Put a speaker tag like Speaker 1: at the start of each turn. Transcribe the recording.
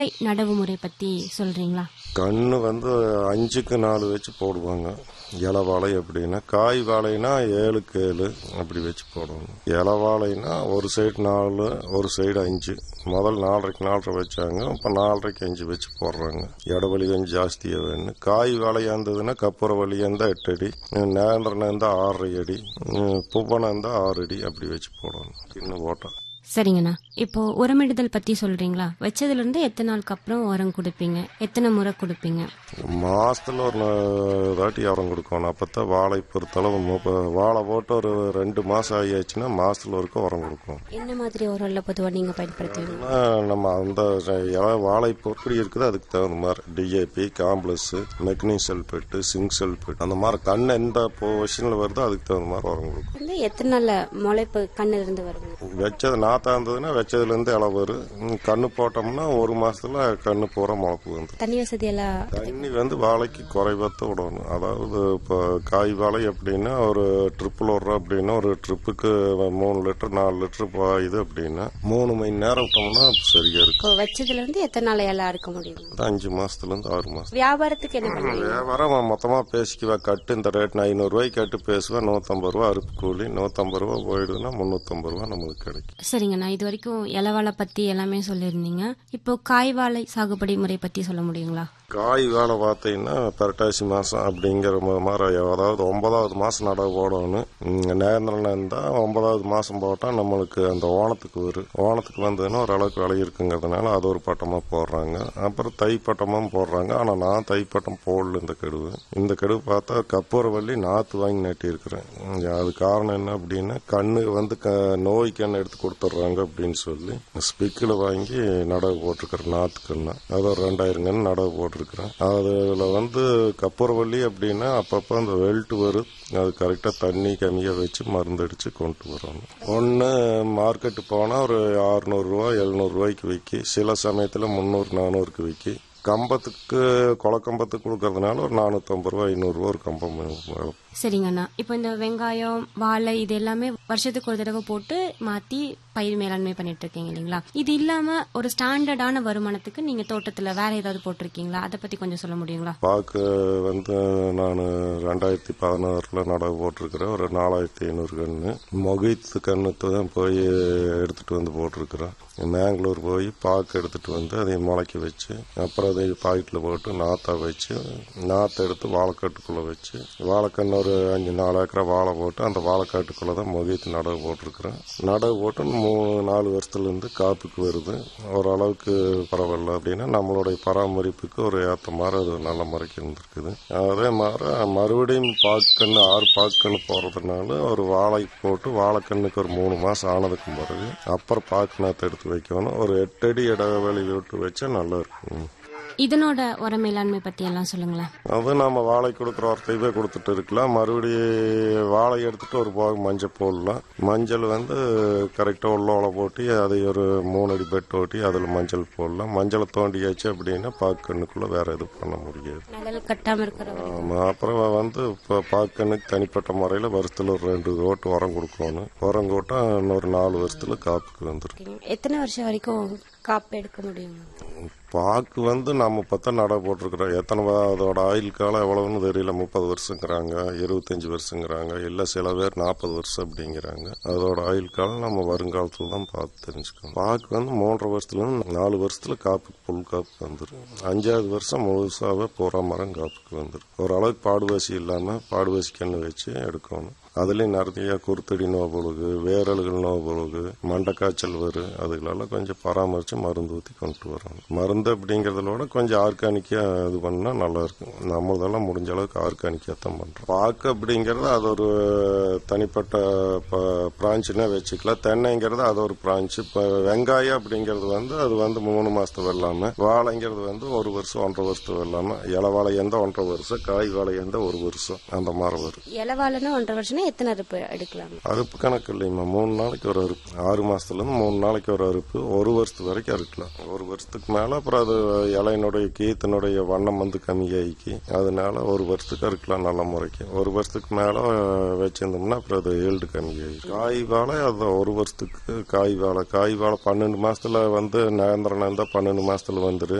Speaker 1: நடவு முறை பத்தி சொல்றீங்களா
Speaker 2: கண்ணு வந்து அஞ்சுக்கு நாலு வச்சு போடுவாங்க இலை வாழை எப்படின்னா காய் வாழைனா ஏழுக்கு ஏழு அப்படி வச்சு போடணும் இலை வாழைனா ஒரு சைடு நாலு ஒரு சைடு அஞ்சு முதல் நாலரைக்கு நாலரை வச்சாங்க இப்போ நாலரைக்கு அஞ்சு வச்சு போடுறாங்க இடவழி கொஞ்சம் ஜாஸ்தியாக வேணும் காய் வாழையாக இருந்ததுன்னா கப்புற வழியாக இருந்தால் எட்டு அடி நேந்திரனா இருந்தால் ஆறரை அடி பூவனா இருந்தால் ஆறு அடி அப்படி வச்சு போடணும் இன்னும் ஓட்டம்
Speaker 1: சரிங்கண்ணா இப்போ உரமிடுதல் பத்தி சொல்றீங்களா வச்சதுல இருந்து எத்தனை நாளுக்கு அப்புறம் உரம் கொடுப்பீங்க எத்தனை முறை கொடுப்பீங்க
Speaker 2: மாசத்துல ஒரு நா- தாட்டி உரம் கொடுக்கணும் அப்பதான் வாழை பொறுத்தளவு முப்ப- வாழை போட்டு ஒரு ரெண்டு மாசம் ஆகியாச்சுன்னா மாசத்துல ஒருக்க உரம் கொடுக்கணும்
Speaker 1: என்ன மாதிரி உரம்ல பொதுவாக நீங்க பயன்படுத்துவீங்க
Speaker 2: ஆனா, நம்ம அந்த இலை வாழை பொருட்கள் இருக்குது அதுக்கு தகுந்த மாதிரி D A P complex magnesium sulphate zinc sulphate அந்த மாதிரி கண் எந்த பொசிஷன்ல வருதோ அதுக்கு தகுந்த மாதிரி உரம் கொடுக்கணும்
Speaker 1: வந்து எத்தனை நாள்ல முளைப்பு கண்ணுல இருந்து வருங்க
Speaker 2: வச்சது நாத்தா இருந்ததுன்னா வச்சதுல இருந்து இலை வரும் ம், கண்ணு போட்டோம்னா ஒரு மாசத்துல கண்ணு பூரா முளைப்பு வந்து
Speaker 1: தண்ணி வசதி எல்லாம்
Speaker 2: தண்ணி வந்து வாழைக்கு குறைவாத்த விடணும் அதாவது இப்போ காய் வாழை எப்படின்னா ஒரு ட்ரிப்பில் விடுறோம் அப்படின்னா ஒரு ட்ரிப்புக்கு மூணு லிட்டர் நாலு லிட்டர் பாயுது அப்படின்னா மூணு மணி நேரம் விட்டோம்னா சரியா இருக்கும்
Speaker 1: இப்போ வச்சதுல இருந்து எத்தனை நாள் எல்லாம் அறுக்க முடியும்
Speaker 2: அது அஞ்சு மாசத்துல இருந்து ஆறு மாசம்
Speaker 1: வியாபாரத்துக்கு என்ன பண்ணுவீங்க
Speaker 2: வியாபாரம் மொத்தமா பேசிக்குவா கட்டு இந்த ரேட் நான் ஐநூறு ரூபாய்க்கு கட்டு பேசுவேன் நூத்தம்பது ரூபா அறுப்பு கூலி நூத்தம்பது ரூபா போயிடுதுன்னா முந்நூத்தம்பது ரூபா நம்மளுக்கு கிடைக்கும்
Speaker 1: சரிங்கண்ணா இது வரைக்கும் இலவாழை பத்தி எல்லாமே சொல்லியிருந்தீங்க இப்போ காய் வாழை சாகுபடி முறை பத்தி சொல்ல முடியுங்களா
Speaker 2: காய் வேலை பார்த்தீங்கன்னா புரட்டாசி மாதம் அப்படிங்கிற ம- மாதிரி அதாவது ஒன்பதாவது மாதம் நடவு போடணும் இங்க நேந்திரன் இருந்தால் ஒன்பதாவது மாதம் போட்டால் நம்மளுக்கு அந்த ஓணத்துக்கு வரும் ஓணத்துக்கு வந்ததுன்னா ஓரளவுக்கு விலை இருக்குங்கிறதுனால அது ஒரு பட்டமாக போடுறாங்க அப்புறம் தை பட்டமும் போடுறாங்க ஆனால் நான் தை பட்டம் போடல இந்த கெடுவு இந்த கெடுவு பார்த்தா கப்பூரவள்ளி நாற்று வாங்கி நட்டியிருக்கிறேன் இங்க அது காரணம் என்ன அப்படின்னா கண்ணு வந்து க நோய் கண்ணு எடுத்து கொடுத்துட்றாங்க அப்படின்னு சொல்லி ஸ்பிக்கில் வாங்கி நடவு போட்டிருக்கிறேன் நாற்று கண்ணு அது ஒரு ரெண்டாயிரம் கன்று நடவு போட்டிருக்கிறேன் அதில் வந்து கப்பூரவள்ளி அப்படின்னா அப்பப்போ அந்த வெல்ட் வரும் அது கரெக்டாக தண்ணி கம்மியாக வச்சு மருந்து அடித்து கொண்டு வரணும் ஒன்று மார்க்கெட்டு போனால் ஒரு அறுநூறுவா எழுநூறுவாய்க்கு விற்கி சில சமயத்தில் முந்நூறு நானூறுக்கு விற்கி கம்பத்துக்கு கொலக்கம்பத்துக்கு கொடுக்கறதுனால ஒரு நானூற்றம்பது ரூபா ஐநூறுரூவா ஒரு கம்பம் வரும்.
Speaker 1: சரிங்கண்ணா இப்போ இந்த வெங்காயம் வாழை இது எல்லாமே வருஷத்துக்கு ஒரு தடவை போட்டு மாத்தி பயிர் மேலாண்மை பண்ணிட்டு இருக்கீங்க இல்லைங்களா இது இல்லாம ஒரு ஸ்டாண்டர்டான வருமானத்துக்கு நீங்க தோட்டத்துல வேற ஏதாவது போட்டிருக்கீங்களா அதை பத்தி கொஞ்சம் சொல்ல முடியுங்களா
Speaker 2: பாக்கு வந்து நான் ரெண்டாயிரத்தி பதினாறில் நடவு போட்டிருக்கிறேன் ஒரு நாலாயிரத்தி ஐநூறு கன்று மொகித்து கண்ணுக்கு தான் போய் எடுத்துட்டு வந்து போட்டிருக்கிறேன் மேங்களூர் போய் பாக்கு எடுத்துட்டு வந்து அதை முளைக்க வச்சு அப்புறம் அதை பாக்கெட்டில் போட்டு நாத்தா வச்சு நாற்றை எடுத்து வாழைக்காட்டுக்குள்ளே வச்சு வாழைக்கன்று ஒரு அஞ்சு நாலு ஏக்கரா வாழை போட்டு அந்த வாழைக்காட்டுக்குள்ளே தான் மொகித்து நடவு போட்டிருக்கிறேன் நடவு போட்டு மூணு நாலு வருஷத்துலேருந்து காப்புக்கு வருது ஓரளவுக்கு பரவாயில்ல அப்படின்னா நம்மளுடைய பராமரிப்புக்கு ஒரு ஏற்ற மாதிரி அது நல்ல முறைக்கு இருந்திருக்குது அதே மாதிரி மறுபடியும் பாக்கண்ணு ஆறு பாக்கண்ணு போடுறதுனால ஒரு வாழை போட்டு வாழைக்கண்ணுக்கு ஒரு மூணு மாதம் ஆனதுக்கு பிறகு அப்புறம் பாக்கு நாற்று எடுத்து வைக்கணும் ஒரு எட்டடி இடைவெளி விட்டு வச்சா நல்லா இருக்கும்
Speaker 1: இதனோட உர மேலாண்மை பத்தி எல்லாம் சொல்லுங்களேன்
Speaker 2: அது நம்ம வாழை கொடுக்குற ஒருத்தையவே கொடுத்துட்டு இருக்கலாம் மறுபடியும் வாழை எடுத்துட்டு ஒரு பாகம் மஞ்சள் போடலாம் மஞ்சள் வந்து கரெக்டாக உள்ள உள்ள போட்டு அதை ஒரு மூணு அடி பெட் ஓட்டி அதில் மஞ்சள் போடலாம் மஞ்சளை தோண்டியாச்சு அப்படின்னா பாக்கண்ணுக்குள்ளே வேற எதுவும் பண்ண முடியாது
Speaker 1: நிழல் கட்டாம இருக்கிற
Speaker 2: ஆமா, அப்புறம் வந்து இப்போ பாக்கண்ணுக்கு தனிப்பட்ட முறையில் வருஷத்தில் ஒரு ரெண்டு ஓட்டு உரம் கொடுக்கணும் உரம் போட்டா இன்னொரு நாலு வருஷத்துல காப்புக்கு வந்துடும்
Speaker 1: எத்தனை வருஷம் வரைக்கும் காப்பு எடுக்க முடியும்
Speaker 2: பாக்கு வந்து நம்ம இப்போ தான் நடை போட்டிருக்கிறோம் எத்தனை வா- அதோட ஆயுள் காலம் எவ்வளவுன்னு தெரியல முப்பது வருஷங்கிறாங்க இருபத்தஞ்சி வருஷங்கிறாங்க இல்லை சில பேர் நாற்பது வருஷம் அப்படிங்கிறாங்க அதோட ஆயுள் காலம் நம்ம வருங்காலத்தில் தான் பார்த்து தெரிஞ்சுக்கணும் பாக்கு வந்து மூன்றரை வருஷத்துலேருந்து நாலு வருஷத்துல காப்புக்கு புல் காப்புக்கு வந்துடும் அஞ்சாவது வருஷம் முழுசாவே பூரா மரம் காப்புக்கு வந்துடும் ஓரளவுக்கு பாடுவாசி இல்லாமல் பாடுவாசி கன்று வச்சு எடுக்கணும் அதுலேயும் நிறைய குருத்தடி நோய் பொழுகு வேரல்கள் நோய் பொழுகு மண்டைக்காய்ச்சல் வரும் அதுகளெல்லாம் கொஞ்சம் பராமரித்து மருந்து ஊற்றி கொண்டு வரணும் மருந்து அப்படிங்கிறத விட கொஞ்சம் ஆர்கானிக்காக இது பண்ணால் நல்லா இருக்கும் நம்மளதெல்லாம் முடிஞ்ச அளவுக்கு ஆர்கானிக்காக தான் பண்ணுறோம் பாக்கு அப்படிங்கிறது அது ஒரு தனிப்பட்ட பிரான்ச்சுன்னே வச்சுக்கலாம் தென்னைங்கிறது அது ஒரு பிரான்ச்சு இப்போ வெங்காயம் அப்படிங்கிறது வந்து அது வந்து மூணு மாதத்து வெள்ளாமல் வாழைங்கிறது வந்து ஒரு வருஷம் ஒன்றரை வருஷத்து வெள்ளாமல் இலை வாழை எந்த ஒன்றரை வருஷம் காய் வாழை எந்த ஒரு வருஷம் அந்த மாதிரி வரும்
Speaker 1: இலவாழைன்னா ஒன்றரை வருஷம் மாசமே எத்தனை அறுப்பு எடுக்கலாம்
Speaker 2: அறுப்பு கணக்கு இல்லைங்கம்மா மூணு நாளைக்கு ஒரு அறுப்பு ஆறு மாசத்துல இருந்து மூணு நாளைக்கு ஒரு அறுப்பு ஒரு வருஷத்து வரைக்கும் அறுக்கலாம் ஒரு வருஷத்துக்கு மேல அப்புறம் அது இலையினுடைய கீத்தினுடைய வண்ணம் வந்து கம்மியாகி அதனால ஒரு வருஷத்துக்கு அறுக்கலாம் நல்ல முறைக்கு ஒரு வருஷத்துக்கு மேல வச்சிருந்தோம்னா அப்புறம் அது ஈல்டு கம்மியாகி காய் வாழை அது ஒரு வருஷத்துக்கு காய் வாழை காய் வாழை பன்னெண்டு மாசத்துல வந்து நேந்திரம் இருந்தா பன்னெண்டு மாசத்துல வந்துரு